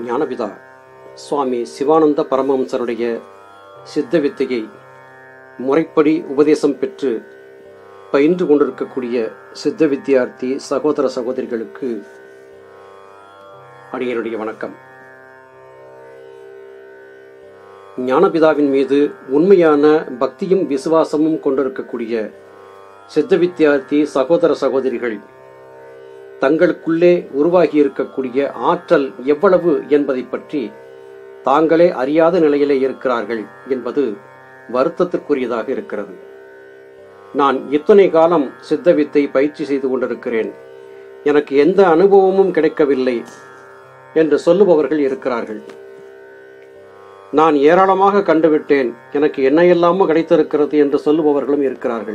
ஞானபிதா சுவாமி சிவானந்த பரமஹம்சருடைய சித்த வித்தையை முறைப்படி உபதேசம் பெற்று பயின்று கொண்டிருக்கக்கூடிய சித்த வித்தியார்த்தி சகோதர சகோதரிகளுக்கு அடியனுடைய வணக்கம் ஞானபிதாவின் மீது உண்மையான பக்தியும் விசுவாசமும் கொண்டிருக்கக்கூடிய சித்த வித்தியார்த்தி சகோதர சகோதரிகள் தங்களுக்குள்ளே உருவாகி இருக்கக்கூடிய ஆற்றல் எவ்வளவு என்பதை பற்றி தாங்களே அறியாத நிலையிலே இருக்கிறார்கள் என்பது வருத்தத்திற்குரியதாக இருக்கிறது நான் இத்தனை காலம் சித்த வித்தை பயிற்சி செய்து கொண்டிருக்கிறேன் எனக்கு எந்த அனுபவமும் கிடைக்கவில்லை என்று சொல்லுபவர்கள் இருக்கிறார்கள் நான் ஏராளமாக கண்டுவிட்டேன் எனக்கு என்ன எல்லாமோ கிடைத்திருக்கிறது என்று சொல்லுபவர்களும் இருக்கிறார்கள்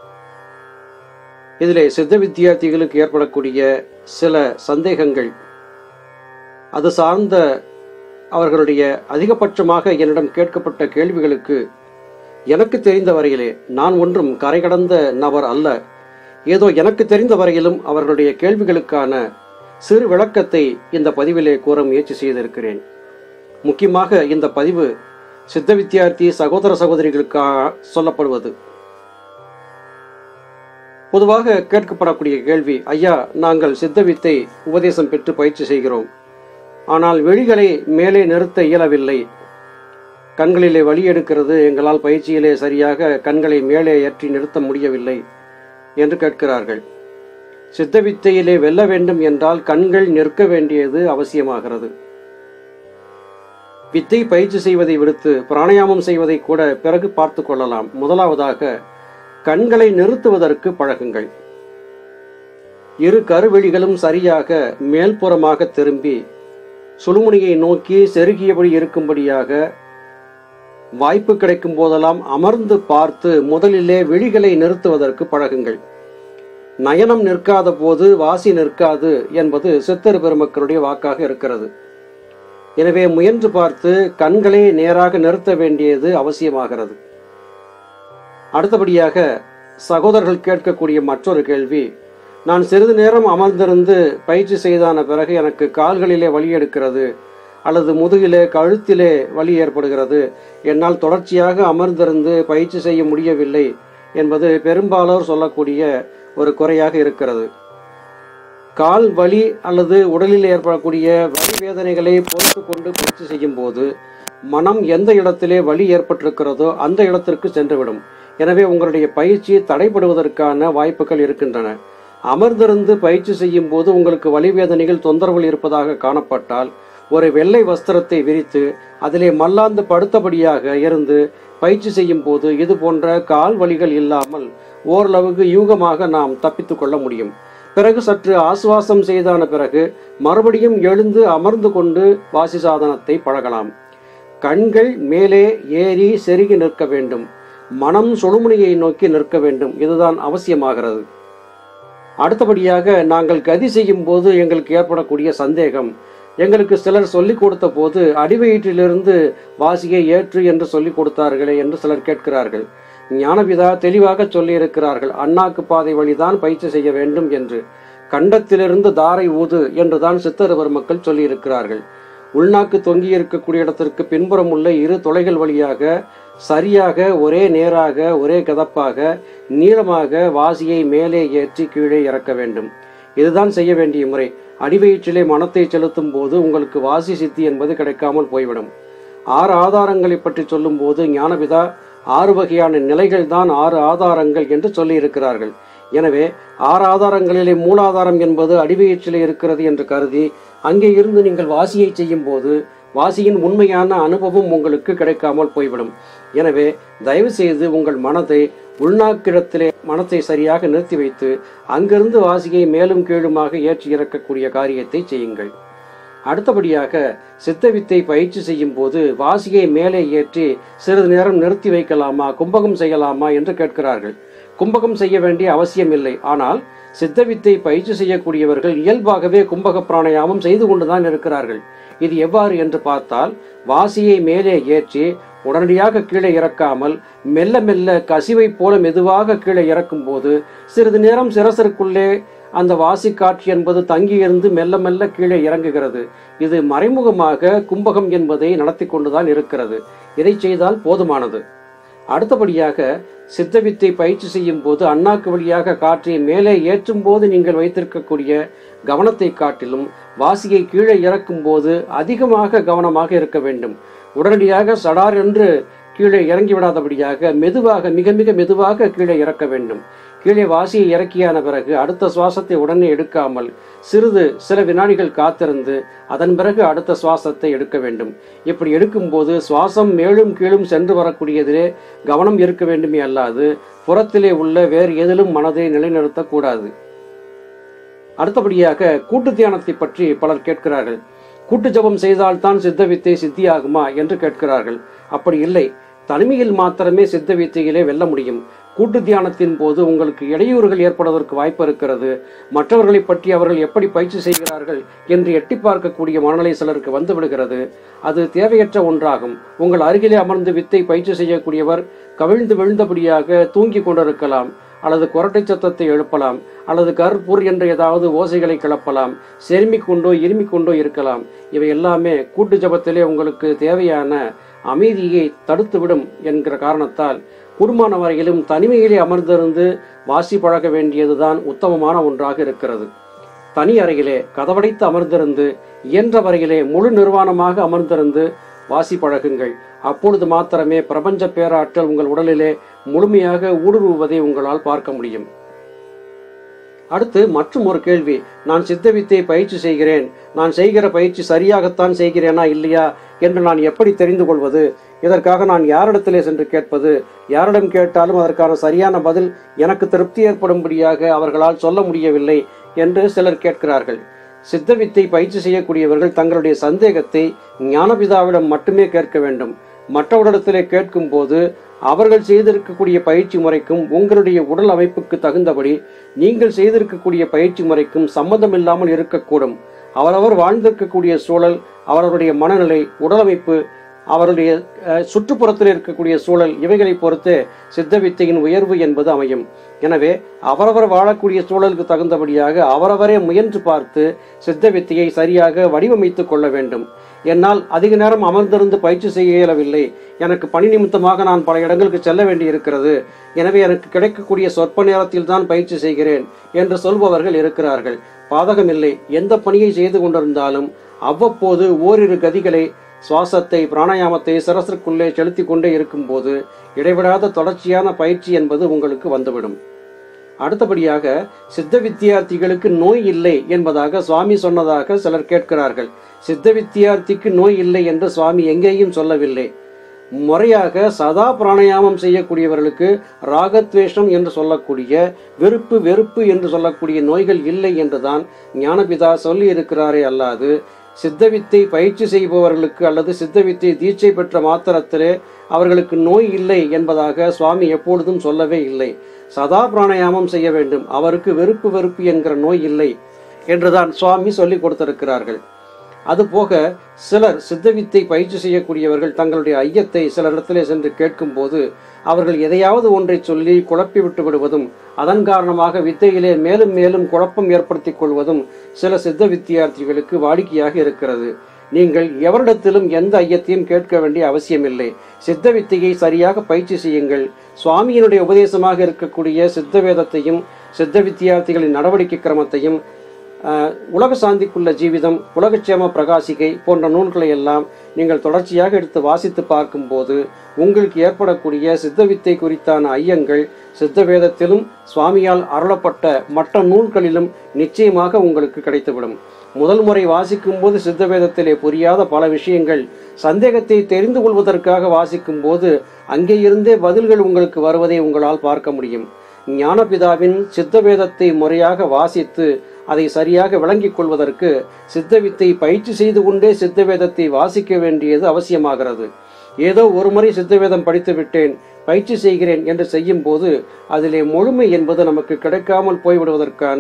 இதிலே சித்த வித்தியார்த்திகளுக்கு ஏற்படக்கூடிய சில சந்தேகங்கள் அது சார்ந்த அவர்களுடைய அதிகபட்சமாக என்னிடம் கேட்கப்பட்ட கேள்விகளுக்கு எனக்கு தெரிந்த வரையிலே நான் ஒன்றும் கரை கடந்த நபர் அல்ல ஏதோ எனக்கு தெரிந்த வரையிலும் அவர்களுடைய கேள்விகளுக்கான சிறு விளக்கத்தை இந்த பதிவிலே கூற முயற்சி செய்திருக்கிறேன் முக்கியமாக இந்த பதிவு சித்த வித்தியார்த்தி சகோதர சகோதரிகளுக்காக சொல்லப்படுவது பொதுவாக கேட்கப்படக்கூடிய கேள்வி ஐயா நாங்கள் சித்த வித்தை உபதேசம் பெற்று பயிற்சி செய்கிறோம் ஆனால் வெளிகளை மேலே நிறுத்த இயலவில்லை கண்களிலே வழி எடுக்கிறது எங்களால் பயிற்சியிலே சரியாக கண்களை மேலே ஏற்றி நிறுத்த முடியவில்லை என்று கேட்கிறார்கள் சித்த வித்தையிலே வெல்ல வேண்டும் என்றால் கண்கள் நிற்க வேண்டியது அவசியமாகிறது வித்தை பயிற்சி செய்வதை விடுத்து பிராணாயாமம் செய்வதை கூட பிறகு பார்த்து கொள்ளலாம் முதலாவதாக கண்களை நிறுத்துவதற்கு பழகுங்கள் இரு கருவெளிகளும் சரியாக மேல்புறமாக திரும்பி சுழுமுனையை நோக்கி செருகியபடி இருக்கும்படியாக வாய்ப்பு கிடைக்கும் போதெல்லாம் அமர்ந்து பார்த்து முதலிலே விழிகளை நிறுத்துவதற்கு பழகுங்கள் நயனம் நிற்காத போது வாசி நிற்காது என்பது சித்தர் பெருமக்களுடைய வாக்காக இருக்கிறது எனவே முயன்று பார்த்து கண்களை நேராக நிறுத்த வேண்டியது அவசியமாகிறது அடுத்தபடியாக சகோதரர்கள் கேட்கக்கூடிய மற்றொரு கேள்வி நான் சிறிது நேரம் அமர்ந்திருந்து பயிற்சி செய்தான பிறகு எனக்கு கால்களிலே வலி எடுக்கிறது அல்லது முதுகிலே கழுத்திலே வலி ஏற்படுகிறது என்னால் தொடர்ச்சியாக அமர்ந்திருந்து பயிற்சி செய்ய முடியவில்லை என்பது பெரும்பாலோர் சொல்லக்கூடிய ஒரு குறையாக இருக்கிறது கால் வலி அல்லது உடலில் ஏற்படக்கூடிய வலி வேதனைகளை பொறுத்து கொண்டு பயிற்சி செய்யும் போது மனம் எந்த இடத்திலே வலி ஏற்பட்டிருக்கிறதோ அந்த இடத்திற்கு சென்றுவிடும் எனவே உங்களுடைய பயிற்சி தடைபடுவதற்கான வாய்ப்புகள் இருக்கின்றன அமர்ந்திருந்து பயிற்சி செய்யும் போது உங்களுக்கு வலி வேதனைகள் தொந்தரவுகள் இருப்பதாக காணப்பட்டால் ஒரு வெள்ளை வஸ்திரத்தை விரித்து அதிலே மல்லாந்து படுத்தபடியாக இருந்து பயிற்சி செய்யும் போது இது போன்ற கால் வலிகள் இல்லாமல் ஓரளவுக்கு யூகமாக நாம் தப்பித்துக் கொள்ள முடியும் பிறகு சற்று ஆசுவாசம் செய்தான பிறகு மறுபடியும் எழுந்து அமர்ந்து கொண்டு வாசி சாதனத்தை பழகலாம் கண்கள் மேலே ஏறி செருகி நிற்க வேண்டும் மனம் சுழுமுனையை நோக்கி நிற்க வேண்டும் இதுதான் அவசியமாகிறது அடுத்தபடியாக நாங்கள் கதி செய்யும் போது எங்களுக்கு ஏற்படக்கூடிய சந்தேகம் எங்களுக்கு சிலர் சொல்லிக் கொடுத்த போது அடிவயிற்றிலிருந்து வாசியை ஏற்று என்று சொல்லிக் கொடுத்தார்களே என்று சிலர் கேட்கிறார்கள் ஞானபிதா தெளிவாக சொல்லியிருக்கிறார்கள் அண்ணாக்கு பாதை வழிதான் பயிற்சி செய்ய வேண்டும் என்று கண்டத்திலிருந்து தாரை ஊது என்றுதான் சித்தர் பெருமக்கள் சொல்லியிருக்கிறார்கள் உள்நாக்கு தொங்கி இருக்கக்கூடிய இடத்திற்கு பின்புறம் உள்ள இரு தொலைகள் வழியாக சரியாக ஒரே நேராக ஒரே கதப்பாக நீளமாக வாசியை மேலே ஏற்றி கீழே இறக்க வேண்டும் இதுதான் செய்ய வேண்டிய முறை அடிவயிற்றிலே மனத்தை செலுத்தும் போது உங்களுக்கு வாசி சித்தி என்பது கிடைக்காமல் போய்விடும் ஆறு ஆதாரங்களை பற்றி சொல்லும் போது ஞானபிதா ஆறு வகையான நிலைகள் தான் ஆறு ஆதாரங்கள் என்று சொல்லி இருக்கிறார்கள் எனவே ஆறு ஆதாரங்களிலே மூலாதாரம் என்பது அடிவயிற்றிலே இருக்கிறது என்று கருதி அங்கே இருந்து நீங்கள் வாசியை செய்யும் போது வாசியின் உண்மையான அனுபவம் உங்களுக்கு கிடைக்காமல் போய்விடும் எனவே தயவு செய்து உங்கள் மனதை உள்நாக்கிடத்திலே மனத்தை சரியாக நிறுத்தி வைத்து அங்கிருந்து வாசியை மேலும் கீழுமாக ஏற்றி இறக்கக்கூடிய காரியத்தை செய்யுங்கள் அடுத்தபடியாக சித்த வித்தை பயிற்சி செய்யும் போது வாசியை மேலே ஏற்றி சிறிது நேரம் நிறுத்தி வைக்கலாமா கும்பகம் செய்யலாமா என்று கேட்கிறார்கள் கும்பகம் செய்ய வேண்டிய அவசியம் இல்லை ஆனால் சித்த வித்தை பயிற்சி செய்யக்கூடியவர்கள் இயல்பாகவே கும்பக பிராணாயாமம் செய்து கொண்டுதான் இருக்கிறார்கள் இது எவ்வாறு என்று பார்த்தால் வாசியை மேலே ஏற்றி உடனடியாக கீழே இறக்காமல் மெல்ல மெல்ல கசிவை போல மெதுவாக கீழே இறக்கும் போது சிறிது நேரம் சிரசருக்குள்ளே அந்த வாசி காட்சி என்பது தங்கியிருந்து மெல்ல மெல்ல கீழே இறங்குகிறது இது மறைமுகமாக கும்பகம் என்பதை நடத்தி கொண்டுதான் இருக்கிறது இதை செய்தால் போதுமானது அடுத்தபடியாக சித்தவித்தை பயிற்சி செய்யும் போது அண்ணாக்கு வழியாக காற்றை மேலே ஏற்றும் போது நீங்கள் வைத்திருக்கக்கூடிய கவனத்தை காட்டிலும் வாசியை கீழே இறக்கும் போது அதிகமாக கவனமாக இருக்க வேண்டும் உடனடியாக சடார் என்று கீழே இறங்கி விடாதபடியாக மெதுவாக மிக மிக மெதுவாக கீழே இறக்க வேண்டும் கீழே வாசியை இறக்கியான பிறகு அடுத்த சுவாசத்தை உடனே எடுக்காமல் சிறிது சில வினாடிகள் காத்திருந்து அதன் பிறகு அடுத்த சுவாசத்தை எடுக்க வேண்டும் இப்படி எடுக்கும்போது சுவாசம் மேலும் கீழும் சென்று வரக்கூடியதிலே கவனம் இருக்க வேண்டுமே அல்லாது புறத்திலே உள்ள வேறு எதிலும் மனதை நிலைநிறுத்தக்கூடாது அடுத்தபடியாக கூட்டு தியானத்தை பற்றி பலர் கேட்கிறார்கள் கூட்டு ஜபம் செய்தால்தான் சித்த வித்தை சித்தியாகுமா என்று கேட்கிறார்கள் அப்படி இல்லை தனிமையில் மாத்திரமே சித்த வித்தையிலே வெல்ல முடியும் கூட்டு தியானத்தின் போது உங்களுக்கு இடையூறுகள் ஏற்படுவதற்கு வாய்ப்பு இருக்கிறது மற்றவர்களை பற்றி அவர்கள் எப்படி பயிற்சி செய்கிறார்கள் என்று எட்டி பார்க்கக்கூடிய மனநிலை சிலருக்கு வந்து விடுகிறது அது தேவையற்ற ஒன்றாகும் உங்கள் அருகிலே அமர்ந்து வித்தை பயிற்சி செய்யக்கூடியவர் கவிழ்ந்து விழுந்தபடியாக தூங்கி கொண்டிருக்கலாம் அல்லது குரட்டை சத்தத்தை எழுப்பலாம் அல்லது கற்பூர் என்ற ஏதாவது ஓசைகளை கிளப்பலாம் செருமிக் கொண்டோ இருமிக் கொண்டோ இருக்கலாம் இவை எல்லாமே கூட்டு ஜபத்திலே உங்களுக்கு தேவையான அமைதியை தடுத்துவிடும் என்கிற காரணத்தால் கூடுமான வரையிலும் தனிமையிலே அமர்ந்திருந்து வாசி பழக வேண்டியதுதான் உத்தமமான ஒன்றாக இருக்கிறது தனி அறையிலே கதவடைத்து அமர்ந்திருந்து இயன்ற வரையிலே முழு நிர்வாணமாக அமர்ந்திருந்து வாசி பழகுங்கள் அப்பொழுது மாத்திரமே பிரபஞ்ச பேராற்றல் உங்கள் உடலிலே முழுமையாக ஊடுருவுவதை உங்களால் பார்க்க முடியும் அடுத்து மற்றும் ஒரு கேள்வி நான் சித்தவித்தை பயிற்சி செய்கிறேன் நான் செய்கிற பயிற்சி சரியாகத்தான் செய்கிறேனா இல்லையா என்று நான் எப்படி தெரிந்து கொள்வது இதற்காக நான் யாரிடத்திலே சென்று கேட்பது யாரிடம் கேட்டாலும் அதற்கான சரியான பதில் எனக்கு திருப்தி ஏற்படும்படியாக அவர்களால் சொல்ல முடியவில்லை என்று சிலர் கேட்கிறார்கள் சித்தவித்தை பயிற்சி செய்யக்கூடியவர்கள் தங்களுடைய சந்தேகத்தை ஞானபிதாவிடம் மட்டுமே கேட்க வேண்டும் மற்றவரிடத்திலே கேட்கும் போது அவர்கள் செய்திருக்கக்கூடிய பயிற்சி முறைக்கும் உங்களுடைய உடல் அமைப்புக்கு தகுந்தபடி நீங்கள் செய்திருக்கக்கூடிய பயிற்சி முறைக்கும் சம்மந்தம் இல்லாமல் இருக்கக்கூடும் அவரவர் வாழ்ந்திருக்கக்கூடிய சூழல் அவரவருடைய மனநிலை உடலமைப்பு அவருடைய அஹ், சுற்றுப்புறத்தில் இருக்கக்கூடிய சூழல் இவைகளை பொறுத்து சித்த வித்தையின் உயர்வு என்பது அமையும் எனவே அவரவர் வாழக்கூடிய சூழலுக்கு தகுந்தபடியாக அவரவரே முயன்று பார்த்து சித்த வித்தையை சரியாக வடிவமைத்துக் கொள்ள வேண்டும் என்னால் அதிக நேரம் அமர்ந்திருந்து பயிற்சி செய்ய இயலவில்லை எனக்கு பணி நிமித்தமாக நான் பல இடங்களுக்கு செல்ல வேண்டியிருக்கிறது எனவே எனக்கு கிடைக்கக்கூடிய சொற்ப நேரத்தில் தான் பயிற்சி செய்கிறேன் என்று சொல்பவர்கள் இருக்கிறார்கள் பாதகமில்லை எந்த பணியை செய்து கொண்டிருந்தாலும் அவ்வப்போது ஓரிரு கதிகளை சுவாசத்தை பிராணாயாமத்தை சிரசிற்குள்ளே செலுத்தி கொண்டே இருக்கும்போது இடைவிடாத தொடர்ச்சியான பயிற்சி என்பது உங்களுக்கு வந்துவிடும் அடுத்தபடியாக சித்த வித்தியார்த்திகளுக்கு நோய் இல்லை என்பதாக சுவாமி சொன்னதாக சிலர் கேட்கிறார்கள் சித்த வித்தியார்த்திக்கு நோய் இல்லை என்று சுவாமி எங்கேயும் சொல்லவில்லை முறையாக சதா பிராணாயாமம் செய்யக்கூடியவர்களுக்கு ராகத்வேஷம் என்று சொல்லக்கூடிய வெறுப்பு வெறுப்பு என்று சொல்லக்கூடிய நோய்கள் இல்லை என்றுதான் ஞானபிதா சொல்லி இருக்கிறாரே அல்லாது சித்தவித்தை பயிற்சி செய்பவர்களுக்கு அல்லது சித்தவித்தை தீட்சை பெற்ற மாத்திரத்திலே அவர்களுக்கு நோய் இல்லை என்பதாக சுவாமி எப்பொழுதும் சொல்லவே இல்லை சதா பிராணாயாமம் செய்ய வேண்டும் அவருக்கு வெறுப்பு வெறுப்பு என்கிற நோய் இல்லை என்றுதான் சுவாமி சொல்லி கொடுத்திருக்கிறார்கள் அதுபோக சிலர் சித்தவித்தை பயிற்சி செய்யக்கூடியவர்கள் தங்களுடைய ஐயத்தை சிலரிடத்திலே சென்று கேட்கும்போது அவர்கள் எதையாவது ஒன்றை சொல்லி குழப்பி விட்டு விடுவதும் அதன் காரணமாக வித்தையிலே மேலும் மேலும் குழப்பம் ஏற்படுத்திக் கொள்வதும் சில சித்த வித்தியார்த்திகளுக்கு வாடிக்கையாக இருக்கிறது நீங்கள் எவரிடத்திலும் எந்த ஐயத்தையும் கேட்க வேண்டிய அவசியமில்லை சித்த வித்தையை சரியாக பயிற்சி செய்யுங்கள் சுவாமியினுடைய உபதேசமாக இருக்கக்கூடிய சித்த வேதத்தையும் சித்த வித்தியார்த்திகளின் நடவடிக்கை கிரமத்தையும் அஹ், உலக சாந்திக்குள்ள ஜீவிதம் உலகச்சேம பிரகாசிகை போன்ற நூல்களை எல்லாம் நீங்கள் தொடர்ச்சியாக எடுத்து வாசித்து பார்க்கும்போது உங்களுக்கு ஏற்படக்கூடிய சித்தவித்தை குறித்தான ஐயங்கள் சித்த வேதத்திலும் சுவாமியால் அருளப்பட்ட மற்ற நூல்களிலும் நிச்சயமாக உங்களுக்கு கிடைத்துவிடும் முதல் முறை வாசிக்கும் போது சித்த வேதத்திலே புரியாத பல விஷயங்கள் சந்தேகத்தை தெரிந்து கொள்வதற்காக வாசிக்கும் போது அங்கே இருந்தே பதில்கள் உங்களுக்கு வருவதை உங்களால் பார்க்க முடியும் ஞானபிதாவின் சித்த வேதத்தை முறையாக வாசித்து அதை சரியாக விளங்கிக் கொள்வதற்கு சித்தவித்தை பயிற்சி செய்து கொண்டே சித்த வேதத்தை வாசிக்க வேண்டியது அவசியமாகிறது ஏதோ ஒரு முறை சித்தவேதம் படித்து விட்டேன் பயிற்சி செய்கிறேன் என்று செய்யும் போது அதிலே முழுமை என்பது நமக்கு கிடைக்காமல் போய்விடுவதற்கான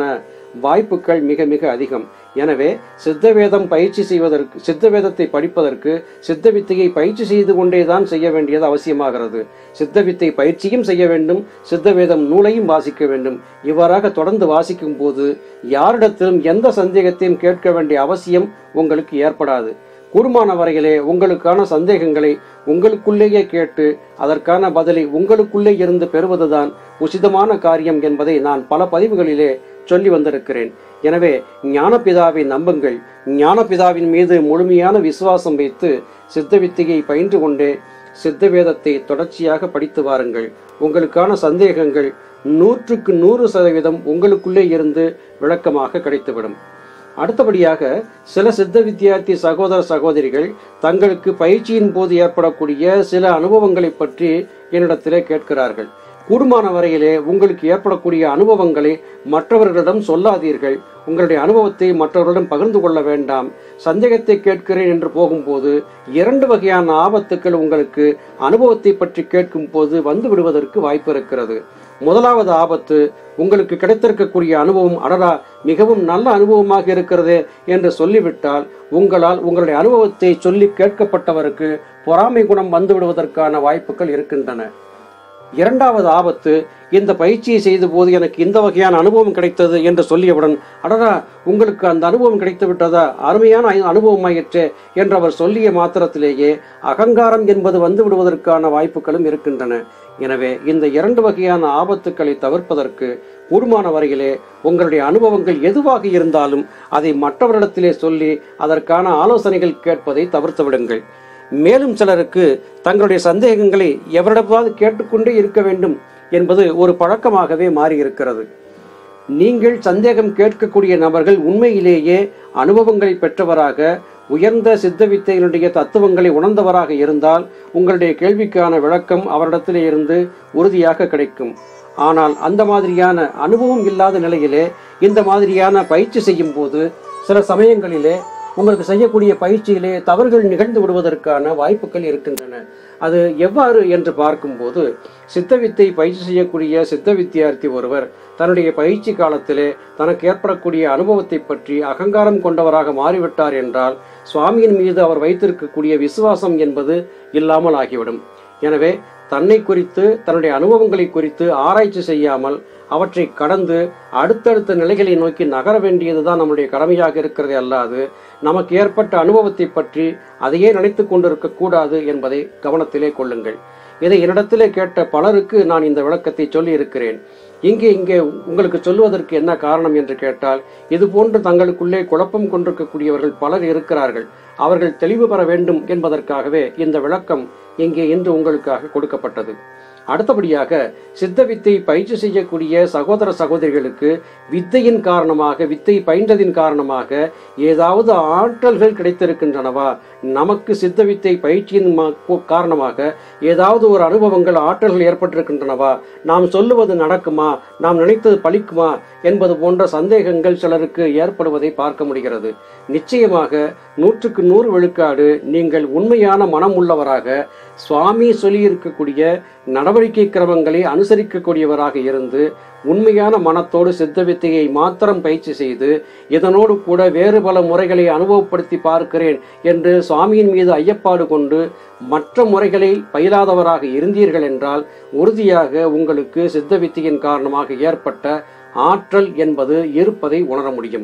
வாய்ப்புகள் மிக மிக அதிகம் எனவே சித்தவேதம் பயிற்சி செய்வதற்கு சித்தவேதத்தை படிப்பதற்கு சித்த வித்தையை பயிற்சி செய்து கொண்டேதான் செய்ய வேண்டியது அவசியமாகிறது சித்த வித்தை பயிற்சியும் செய்ய வேண்டும் சித்தவேதம் நூலையும் வாசிக்க வேண்டும் இவ்வாறாக தொடர்ந்து வாசிக்கும் போது யாரிடத்திலும் எந்த சந்தேகத்தையும் கேட்க வேண்டிய அவசியம் உங்களுக்கு ஏற்படாது கூடுமான வரையிலே உங்களுக்கான சந்தேகங்களை உங்களுக்குள்ளேயே கேட்டு அதற்கான பதிலை உங்களுக்குள்ளே இருந்து பெறுவதுதான் உசிதமான காரியம் என்பதை நான் பல பதிவுகளிலே சொல்லி வந்திருக்கிறேன் எனவே ஞானபிதாவை நம்புங்கள் ஞானபிதாவின் மீது முழுமையான விசுவாசம் வைத்து சித்த வித்தையை பயின்று கொண்டே சித்த வேதத்தை தொடர்ச்சியாக படித்து வாருங்கள் உங்களுக்கான சந்தேகங்கள் நூற்றுக்கு நூறு சதவீதம் உங்களுக்குள்ளே இருந்து விளக்கமாக கிடைத்துவிடும் அடுத்தபடியாக சில சித்த வித்தியார்த்தி சகோதர சகோதரிகள் தங்களுக்கு பயிற்சியின் போது ஏற்படக்கூடிய சில அனுபவங்களை பற்றி என்னிடத்திலே கேட்கிறார்கள் கூடுமான வரையிலே உங்களுக்கு ஏற்படக்கூடிய அனுபவங்களை மற்றவர்களிடம் சொல்லாதீர்கள் உங்களுடைய அனுபவத்தை மற்றவர்களிடம் பகிர்ந்து கொள்ள வேண்டாம் சந்தேகத்தை கேட்கிறேன் என்று போகும்போது இரண்டு வகையான ஆபத்துக்கள் உங்களுக்கு அனுபவத்தை பற்றி கேட்கும் போது வந்து விடுவதற்கு வாய்ப்பு இருக்கிறது முதலாவது ஆபத்து உங்களுக்கு கிடைத்திருக்கக்கூடிய அனுபவம் அடரா மிகவும் நல்ல அனுபவமாக இருக்கிறது என்று சொல்லிவிட்டால் உங்களால் உங்களுடைய அனுபவத்தை சொல்லி கேட்கப்பட்டவருக்கு பொறாமை குணம் வந்து விடுவதற்கான வாய்ப்புகள் இருக்கின்றன இரண்டாவது ஆபத்து இந்த பயிற்சியை செய்த போது எனக்கு இந்த வகையான அனுபவம் கிடைத்தது என்று சொல்லியவுடன் அடடா உங்களுக்கு அந்த அனுபவம் கிடைத்து விட்டதா அருமையான ஐ- அனுபவமாயிற்றே என்று அவர் சொல்லிய மாத்திரத்திலேயே அகங்காரம் என்பது வந்து விடுவதற்கான வாய்ப்புகளும் இருக்கின்றன எனவே இந்த இரண்டு வகையான ஆபத்துக்களை தவிர்ப்பதற்கு கூடுமான வரையிலே உங்களுடைய அனுபவங்கள் எதுவாக இருந்தாலும் அதை மற்றவரிடத்திலே சொல்லி அதற்கான ஆலோசனைகள் கேட்பதை தவிர்த்து விடுங்கள் மேலும் சிலருக்கு தங்களுடைய சந்தேகங்களை எவரிடமாவது கேட்டுக்கொண்டே இருக்க வேண்டும் என்பது ஒரு பழக்கமாகவே மாறியிருக்கிறது நீங்கள் சந்தேகம் கேட்கக்கூடிய நபர்கள் உண்மையிலேயே அனுபவங்களை பெற்றவராக உயர்ந்த சித்த வித்தையினுடைய தத்துவங்களை உணர்ந்தவராக இருந்தால் உங்களுடைய கேள்விக்கான விளக்கம் அவரிடத்திலே இருந்து உறுதியாக கிடைக்கும் ஆனால் அந்த மாதிரியான அனுபவம் இல்லாத நிலையிலே இந்த மாதிரியான பயிற்சி செய்யும் போது சில சமயங்களிலே உங்களுக்கு செய்யக்கூடிய பயிற்சியிலே தவறுகள் நிகழ்ந்து விடுவதற்கான வாய்ப்புகள் இருக்கின்றன அது எவ்வாறு என்று பார்க்கும்போது சித்த வித்தை பயிற்சி செய்யக்கூடிய சித்த வித்தியார்த்தி ஒருவர் தன்னுடைய பயிற்சி காலத்திலே தனக்கு ஏற்படக்கூடிய அனுபவத்தை பற்றி அகங்காரம் கொண்டவராக மாறிவிட்டார் என்றால் சுவாமியின் மீது அவர் வைத்திருக்கக்கூடிய விசுவாசம் என்பது இல்லாமல் ஆகிவிடும் எனவே தன்னை குறித்து தன்னுடைய அனுபவங்களை குறித்து ஆராய்ச்சி செய்யாமல் அவற்றை கடந்து அடுத்தடுத்த நிலைகளை நோக்கி நகர வேண்டியதுதான் நம்முடைய கடமையாக இருக்கிறதே அல்லாது நமக்கு ஏற்பட்ட அனுபவத்தை பற்றி அதையே நினைத்து கொண்டிருக்க கூடாது என்பதை கவனத்திலே கொள்ளுங்கள் இதை என்னிடத்திலே கேட்ட பலருக்கு நான் இந்த விளக்கத்தை சொல்லி இருக்கிறேன் இங்கே இங்கே உங்களுக்கு சொல்லுவதற்கு என்ன காரணம் என்று கேட்டால் இது போன்று தங்களுக்குள்ளே குழப்பம் கொண்டிருக்கக்கூடியவர்கள் பலர் இருக்கிறார்கள் அவர்கள் தெளிவு பெற வேண்டும் என்பதற்காகவே இந்த விளக்கம் இங்கே இன்று உங்களுக்காக கொடுக்கப்பட்டது அடுத்தபடியாக சித்த வித்தை பயிற்சி செய்யக்கூடிய சகோதர சகோதரிகளுக்கு வித்தையின் காரணமாக வித்தை பயின்றதின் காரணமாக ஏதாவது ஆற்றல்கள் கிடைத்திருக்கின்றனவா நமக்கு சித்த வித்தை பயிற்சியின் மா- கு- காரணமாக ஏதாவது ஒரு அனுபவங்கள் ஆற்றல்கள் ஏற்பட்டிருக்கின்றனவா நாம் சொல்லுவது நடக்குமா நாம் நினைத்தது பலிக்குமா என்பது போன்ற சந்தேகங்கள் சிலருக்கு ஏற்படுவதை பார்க்க முடிகிறது நிச்சயமாக நூற்றுக்கு நூறு விழுக்காடு நீங்கள் உண்மையான மனம் உள்ளவராக சுவாமி சொல்லியிருக்கக்கூடிய நடவடிக்கை கிரமங்களை அனுசரிக்கக்கூடியவராக இருந்து உண்மையான மனத்தோடு சித்த வித்தையை மாத்திரம் பயிற்சி செய்து இதனோடு கூட வேறு பல முறைகளை அனுபவப்படுத்தி பார்க்கிறேன் என்று சுவாமியின் மீது ஐயப்பாடு கொண்டு மற்ற முறைகளை பயிலாதவராக இருந்தீர்கள் என்றால் உறுதியாக உங்களுக்கு சித்த வித்தையின் காரணமாக ஏற்பட்ட ஆற்றல் என்பது இருப்பதை உணர முடியும்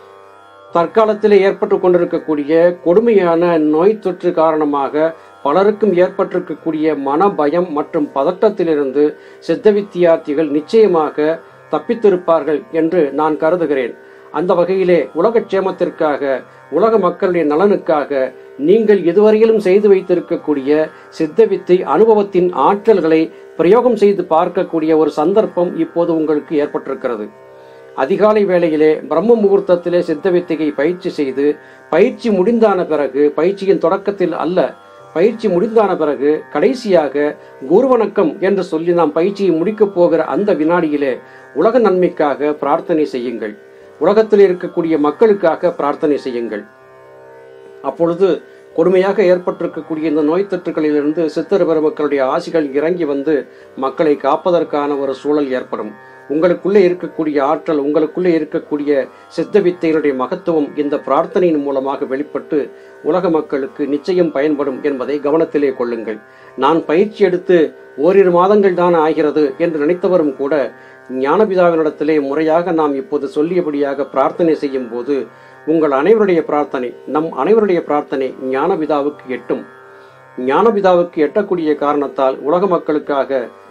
தற்காலத்தில் ஏற்பட்டு கொண்டிருக்கக்கூடிய கொடுமையான நோய் தொற்று காரணமாக பலருக்கும் ஏற்பட்டிருக்கக்கூடிய மன பயம் மற்றும் பதட்டத்திலிருந்து சித்த வித்தியார்த்திகள் நிச்சயமாக தப்பித்திருப்பார்கள் என்று நான் கருதுகிறேன் அந்த வகையிலே உலக க்ஷேமத்திற்காக உலக மக்களுடைய நலனுக்காக நீங்கள் இதுவரையிலும் செய்து வைத்திருக்கக்கூடிய சித்த வித்தை அனுபவத்தின் ஆற்றல்களை பிரயோகம் செய்து பார்க்கக்கூடிய ஒரு சந்தர்ப்பம் இப்போது உங்களுக்கு ஏற்பட்டிருக்கிறது அதிகாலை வேளையிலே பிரம்ம முகூர்த்தத்திலே சித்த வித்தையை பயிற்சி செய்து பயிற்சி முடிந்தான பிறகு பயிற்சியின் தொடக்கத்தில் அல்ல பயிற்சி முடிந்தான பிறகு கடைசியாக குருவணக்கம் என்று சொல்லி நாம் பயிற்சியை முடிக்கப் போகிற அந்த வினாடியிலே உலக நன்மைக்காக பிரார்த்தனை செய்யுங்கள் உலகத்தில் இருக்கக்கூடிய மக்களுக்காக பிரார்த்தனை செய்யுங்கள் அப்பொழுது கொடுமையாக ஏற்பட்டிருக்கக்கூடிய இந்த நோய் தொற்றுகளிலிருந்து சித்தர் பெருமக்களுடைய ஆசிகள் இறங்கி வந்து மக்களை காப்பதற்கான ஒரு சூழல் ஏற்படும் உங்களுக்குள்ளே இருக்கக்கூடிய ஆற்றல் உங்களுக்குள்ளே இருக்கக்கூடிய சித்த வித்தையினுடைய மகத்துவம் இந்த பிரார்த்தனையின் மூலமாக வெளிப்பட்டு உலக மக்களுக்கு நிச்சயம் பயன்படும் என்பதை கவனத்திலே கொள்ளுங்கள் நான் பயிற்சி எடுத்து ஓரிரு மாதங்கள் தான் ஆகிறது என்று நினைத்தவரும் கூட ஞானபிதாவினிடத்திலே முறையாக நாம் இப்போது சொல்லியபடியாக பிரார்த்தனை செய்யும் போது உங்கள் அனைவருடைய பிரார்த்தனை நம் அனைவருடைய பிரார்த்தனை ஞானபிதாவுக்கு எட்டும் ஞானபிதாவுக்கு எட்டக்கூடிய காரணத்தால் உலக மக்களுக்காக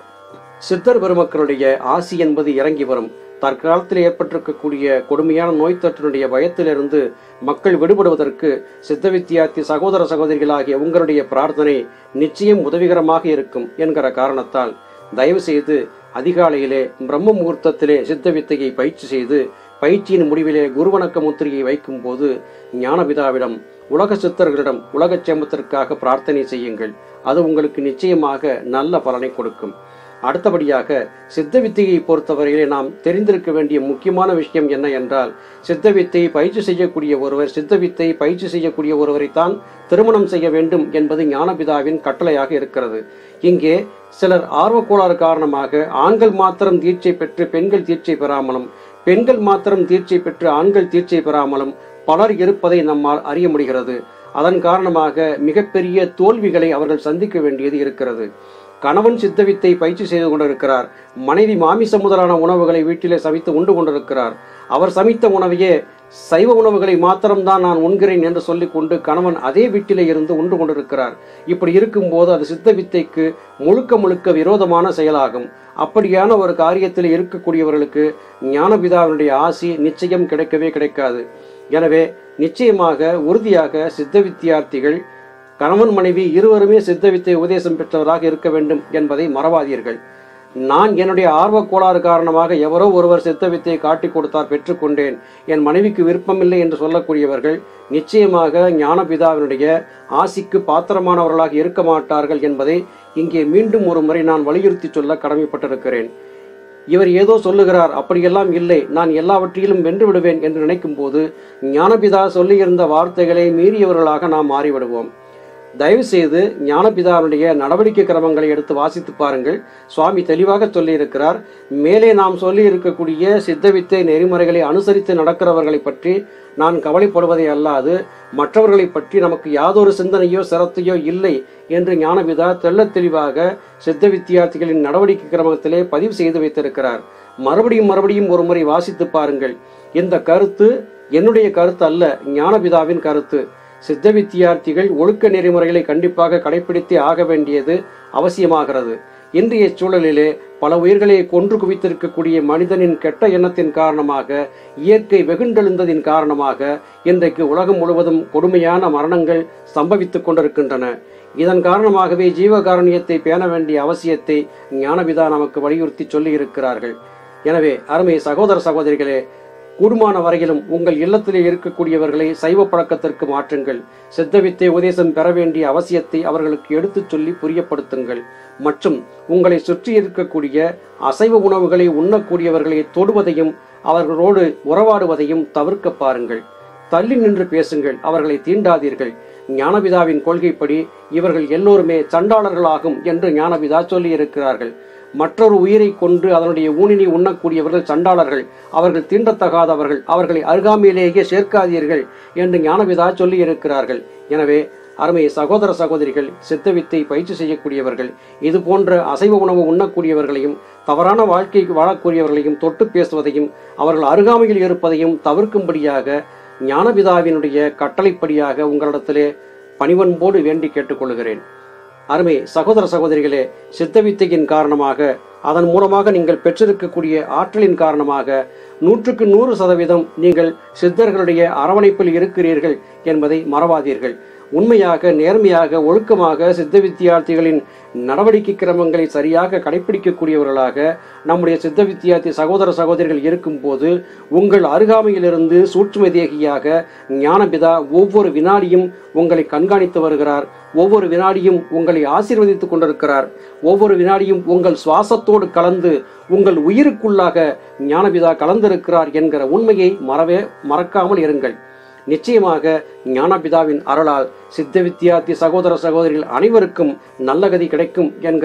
சித்தர் பெருமக்களுடைய ஆசி என்பது இறங்கி வரும் தற்காலத்தில் ஏற்பட்டிருக்கக்கூடிய கொடுமையான நோய் தொற்றினுடைய பயத்திலிருந்து மக்கள் விடுபடுவதற்கு சித்த வித்தியார்த்தி சகோதர சகோதரிகளாகிய உங்களுடைய பிரார்த்தனை நிச்சயம் உதவிகரமாக இருக்கும் என்கிற காரணத்தால் தயவு செய்து அதிகாலையிலே பிரம்ம முகூர்த்தத்திலே சித்த வித்தையை பயிற்சி செய்து பயிற்சியின் முடிவிலே குருவணக்க முத்திரையை வைக்கும் போது ஞானபிதாவிடம் உலக சித்தர்களிடம் உலகச் சேமத்திற்காக பிரார்த்தனை செய்யுங்கள் அது உங்களுக்கு நிச்சயமாக நல்ல பலனை கொடுக்கும் அடுத்தபடியாக சித்த வித்தையை பொறுத்தவரையிலே நாம் தெரிந்திருக்க வேண்டிய முக்கியமான விஷயம் என்ன என்றால் சித்த வித்தை பயிற்சி செய்யக்கூடிய ஒருவர் சித்த வித்தை பயிற்சி செய்யக்கூடிய ஒருவரைத்தான் திருமணம் செய்ய வேண்டும் என்பது ஞானபிதாவின் கட்டளையாக இருக்கிறது இங்கே சிலர் ஆர்வக்கோளாறு காரணமாக ஆண்கள் மாத்திரம் தீட்சை பெற்று பெண்கள் தீட்சை பெறாமலும் பெண்கள் மாத்திரம் தீட்சை பெற்று ஆண்கள் தீட்சை பெறாமலும் பலர் இருப்பதை நம்மால் அறிய முடிகிறது அதன் காரணமாக மிகப்பெரிய தோல்விகளை அவர்கள் சந்திக்க வேண்டியது இருக்கிறது கணவன் சித்தவித்தை பயிற்சி செய்து கொண்டிருக்கிறார் மனைவி மாமிச முதலான உணவுகளை வீட்டிலே சமைத்து உண்டு கொண்டிருக்கிறார் அவர் சமைத்த உணவையே சைவ உணவுகளை மாத்திரம்தான் நான் உண்கிறேன் என்று சொல்லிக்கொண்டு கணவன் அதே வீட்டிலே இருந்து உண்டு கொண்டிருக்கிறார் இப்படி இருக்கும்போது அது சித்த வித்தைக்கு முழுக்க முழுக்க விரோதமான செயலாகும் அப்படியான ஒரு காரியத்தில் இருக்கக்கூடியவர்களுக்கு ஞானபிதாவினுடைய ஆசி நிச்சயம் கிடைக்கவே கிடைக்காது எனவே நிச்சயமாக உறுதியாக சித்த வித்தியார்த்திகள் கணவன் மனைவி இருவருமே சித்த வித்தை உபதேசம் பெற்றவராக இருக்க வேண்டும் என்பதை மறவாதீர்கள் நான் என்னுடைய ஆர்வக் கோளாறு காரணமாக எவரோ ஒருவர் சித்த வித்தையை காட்டிக் கொடுத்தார் பெற்றுக்கொண்டேன் என் மனைவிக்கு விருப்பமில்லை என்று சொல்லக்கூடியவர்கள் நிச்சயமாக ஞானபிதாவினுடைய ஆசிக்கு பாத்திரமானவர்களாக இருக்க மாட்டார்கள் என்பதை இங்கே மீண்டும் ஒரு முறை நான் வலியுறுத்தி சொல்ல கடமைப்பட்டிருக்கிறேன் இவர் ஏதோ சொல்லுகிறார் அப்படியெல்லாம் இல்லை நான் எல்லாவற்றிலும் வென்று விடுவேன் என்று நினைக்கும் போது ஞானபிதா சொல்லியிருந்த வார்த்தைகளை மீறியவர்களாக நாம் மாறிவிடுவோம் தயவு செய்து ஞானபிதாவுடைய நடவடிக்கை கிரமங்களை எடுத்து வாசித்து பாருங்கள் சுவாமி தெளிவாக சொல்லியிருக்கிறார் மேலே நாம் சொல்லி இருக்கக்கூடிய சித்தவித்தை நெறிமுறைகளை அனுசரித்து நடக்கிறவர்களை பற்றி நான் கவலைப்படுவதை அல்லாது மற்றவர்களை பற்றி நமக்கு யாதொரு சிந்தனையோ சிரத்தையோ இல்லை என்று ஞானபிதா தெள்ளத் தெளிவாக சித்த வித்தியார்த்திகளின் நடவடிக்கை கிரமத்திலே பதிவு செய்து வைத்திருக்கிறார் மறுபடியும் மறுபடியும் ஒரு முறை வாசித்து பாருங்கள் இந்த கருத்து என்னுடைய கருத்து அல்ல ஞானபிதாவின் கருத்து சித்த வித்தியார்த்திகள் ஒழுக்க நெறிமுறைகளை கண்டிப்பாக கடைபிடித்தே ஆக வேண்டியது அவசியமாகிறது இன்றைய சூழலிலே பல உயிர்களை கொன்று குவித்திருக்கக்கூடிய மனிதனின் கெட்ட எண்ணத்தின் காரணமாக இயற்கை வெகுண்டெழுந்ததின் காரணமாக இன்றைக்கு உலகம் முழுவதும் கொடுமையான மரணங்கள் சம்பவித்துக் கொண்டிருக்கின்றன இதன் காரணமாகவே ஜீவகாரணியத்தை பேண வேண்டிய அவசியத்தை ஞானபிதா நமக்கு வலியுறுத்தி சொல்லி இருக்கிறார்கள் எனவே அருமை சகோதர சகோதரிகளே கூடுமான வரையிலும் உங்கள் இல்லத்திலே இருக்கக்கூடியவர்களை சைவ பழக்கத்திற்கு மாற்றுங்கள் சித்தவித்தை உபதேசம் பெற வேண்டிய அவசியத்தை அவர்களுக்கு எடுத்துச் சொல்லி புரியப்படுத்துங்கள் மற்றும் உங்களை சுற்றி இருக்கக்கூடிய அசைவ உணவுகளை உண்ணக்கூடியவர்களை தொடுவதையும் அவர்களோடு உறவாடுவதையும் தவிர்க்க பாருங்கள் தள்ளி நின்று பேசுங்கள் அவர்களை தீண்டாதீர்கள் ஞானபிதாவின் கொள்கைப்படி இவர்கள் எல்லோருமே சண்டாளர்களாகும் என்று ஞானபிதா சொல்லியிருக்கிறார்கள் மற்றொரு உயிரை கொண்டு அதனுடைய ஊனினை உண்ணக்கூடியவர்கள் சண்டாளர்கள் அவர்கள் தீண்டத்தகாதவர்கள் அவர்களை அருகாமையிலேயே சேர்க்காதீர்கள் என்று ஞானபிதா சொல்லி இருக்கிறார்கள் எனவே அருமை சகோதர சகோதரிகள் சித்தவித்தை பயிற்சி செய்யக்கூடியவர்கள் இது போன்ற அசைவ உணவு உண்ணக்கூடியவர்களையும் தவறான வாழ்க்கை வாழக்கூடியவர்களையும் தொட்டு பேசுவதையும் அவர்கள் அருகாமையில் இருப்பதையும் தவிர்க்கும்படியாக ஞானபிதாவினுடைய கட்டளைப்படியாக உங்களிடத்திலே பணிவன்போடு வேண்டி கேட்டுக்கொள்கிறேன் அருமை சகோதர சகோதரிகளே சித்தவித்தையின் காரணமாக அதன் மூலமாக நீங்கள் பெற்றிருக்கக்கூடிய ஆற்றலின் காரணமாக நூற்றுக்கு நூறு சதவீதம் நீங்கள் சித்தர்களுடைய அரவணைப்பில் இருக்கிறீர்கள் என்பதை மறவாதீர்கள் உண்மையாக நேர்மையாக ஒழுக்கமாக சித்த வித்தியார்த்திகளின் நடவடிக்கை கிரமங்களை சரியாக கடைபிடிக்கக்கூடியவர்களாக நம்முடைய சித்த வித்தியார்த்தி சகோதர சகோதரிகள் இருக்கும்போது உங்கள் அருகாமையிலிருந்து சூட்சும தேகியாக ஞானபிதா ஒவ்வொரு வினாடியும் உங்களை கண்காணித்து வருகிறார் ஒவ்வொரு வினாடியும் உங்களை ஆசீர்வதித்துக் கொண்டிருக்கிறார் ஒவ்வொரு வினாடியும் உங்கள் சுவாசத்தோடு கலந்து உங்கள் உயிருக்குள்ளாக ஞானபிதா கலந்திருக்கிறார் என்கிற உண்மையை மறவே மறக்காமல் இருங்கள் நிச்சயமாக ஞானபிதாவின் அருளால் சித்த வித்தியார்த்தி சகோதர சகோதரிகள் அனைவருக்கும் நல்ல கதி கிடைக்கும் என்கிற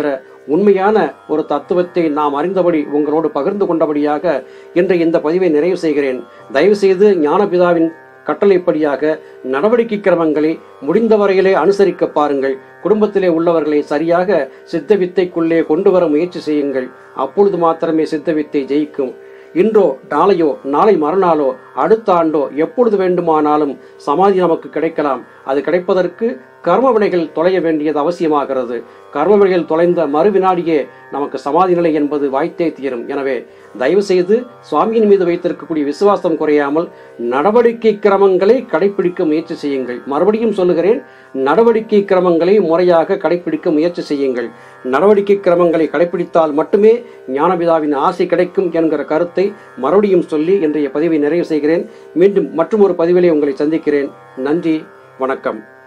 உண்மையான ஒரு தத்துவத்தை நாம் அறிந்தபடி உங்களோடு பகிர்ந்து கொண்டபடியாக இன்று இந்த பதிவை நிறைவு செய்கிறேன் தயவு செய்து ஞானபிதாவின் கட்டளைப்படியாக நடவடிக்கை கிரமங்களை முடிந்த வரையிலே அனுசரிக்க பாருங்கள் குடும்பத்திலே உள்ளவர்களை சரியாக சித்த வித்தைக்குள்ளே கொண்டு வர முயற்சி செய்யுங்கள் அப்பொழுது மாத்திரமே சித்த வித்தை ஜெயிக்கும் இன்றோ நாளையோ நாளை மறுநாளோ அடுத்த ஆண்டோ எப்பொழுது வேண்டுமானாலும் சமாதி நமக்கு கிடைக்கலாம் அது கிடைப்பதற்கு கர்ம வினைகள் தொலைய வேண்டியது அவசியமாகிறது கர்ம வினைகள் தொலைந்த மறு வினாடியே நமக்கு சமாதி நிலை என்பது வாய்த்தே தீரும் எனவே தயவு செய்து சுவாமியின் மீது வைத்திருக்கக்கூடிய விசுவாசம் குறையாமல் நடவடிக்கை கிரமங்களை கடைபிடிக்க முயற்சி செய்யுங்கள் மறுபடியும் சொல்லுகிறேன் நடவடிக்கை கிரமங்களை முறையாக கடைபிடிக்க முயற்சி செய்யுங்கள் நடவடிக்கை கிரமங்களை கடைபிடித்தால் மட்டுமே ஞானபிதாவின் ஆசை கிடைக்கும் என்கிற கருத்தை மறுபடியும் சொல்லி இன்றைய பதிவை நிறைவு செய்கிறேன் மீண்டும் மற்றொரு பதிவிலே உங்களை சந்திக்கிறேன் நன்றி வணக்கம்